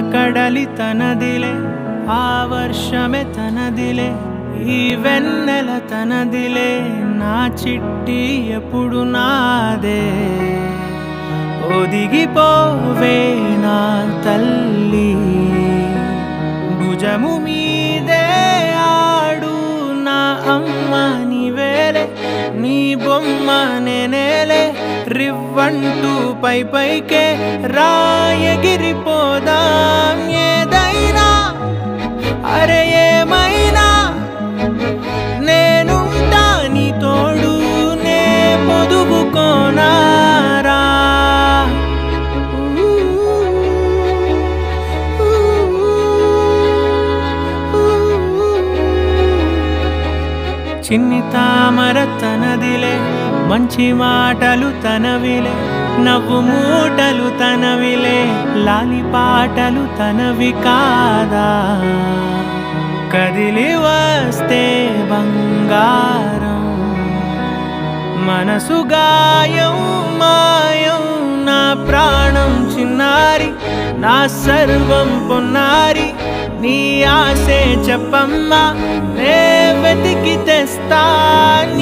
కడలి తనదిలే ఆ వర్షమే తనదిలే ఈ వెన్నెల తనదిలే నా చిట్టి ఎప్పుడు నాదే ఒదిగిపోవే నా తల్లి భుజము మీదే ఆడు నా అమ్మ నీవేలే నీ బొమ్మ నేనేలే రివ్వంటూ పై పైకే రాయగిరిపోదాం ఏదైనా అరే ఏమైనా నేనుంటా నీ తోడు నే పొదుగుకోనారా చిన్ని తామర తనదిలే మంచి మాటలు తనవిలే నవ్వు మూటలు తనవిలే లాలి పాటలు తనవి కాదా కదిలి వస్తే బంగారం మనసు గాయం మాయం నా ప్రాణం చిన్నారి నా సర్వం పొన్నారి నీ ఆశే చెప్పమ్మా నే వెతికి తెస్తా నీ